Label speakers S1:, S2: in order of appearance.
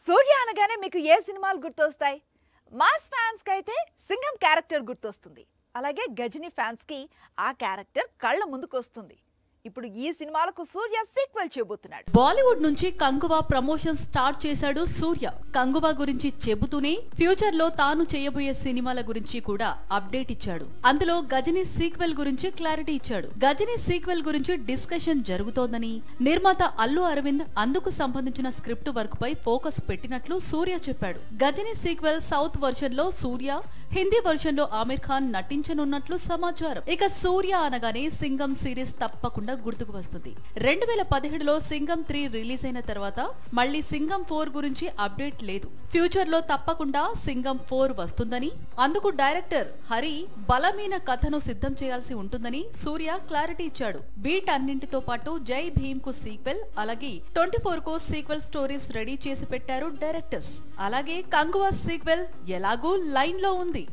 S1: సూర్య అనగానే మీకు ఏ సినిమాలు గుర్తొస్తాయి మాస్ ఫ్యాన్స్కి అయితే సింగం క్యారెక్టర్ గుర్తొస్తుంది అలాగే గజని ఫ్యాన్స్కి ఆ క్యారెక్టర్ కళ్ళ ముందుకు వస్తుంది ఇప్పుడు ఈ సినిమాలకు సూర్య సీక్వెల్ చేయబోతున్నాడు
S2: బాలీవుడ్ నుంచి కంగువా ప్రమోషన్ స్టార్ట్ చేశాడు సూర్య కంగువా గురించి చెబుతూనే ఫ్యూచర్ లో తాను చేయబోయే సినిమాల గురించి కూడా అప్డేట్ ఇచ్చాడు అందులో గజని సీక్వెల్ గురించి క్లారిటీ ఇచ్చాడు గజని సీక్వెల్ గురించి డిస్కషన్ జరుగుతోందని నిర్మాత అల్లు అరవింద్ అందుకు సంబంధించిన స్క్రిప్ట్ వర్క్ పై ఫోకస్ పెట్టినట్లు సూర్య చెప్పాడు గజని సీక్వెల్ సౌత్ వర్షన్ లో సూర్య హిందీ వర్షన్ లో ఆమిర్ ఖాన్ నటించనున్నట్లు సమాచారం ఇక సూర్య అనగానే సింగం సిరీస్ తప్పకుండా గుర్తుకు వస్తుంది రెండు వేల పదిహేడులో సింగం త్రీ రిలీజ్ అయిన తర్వాత మళ్ళీ సింగం ఫోర్ గురించి అప్డేట్ లేదు ఫ్యూచర్ లో తప్పకుండా సింగం ఫోర్ వస్తుందని అందుకు డైరెక్టర్ హరి బలమైన కథను సిద్ధం చేయాల్సి ఉంటుందని సూర్య క్లారిటీ ఇచ్చాడు బీట్ అన్నింటితో పాటు జై భీమ్ కు సీక్వెల్ అలాగే ట్వంటీ ఫోర్ కు సీక్వెల్ స్టోరీస్ రెడీ చేసి పెట్టారు డైరెక్టర్స్ అలాగే కంగువా సీక్వెల్ ఎలాగూ లైన్ లో ఉంది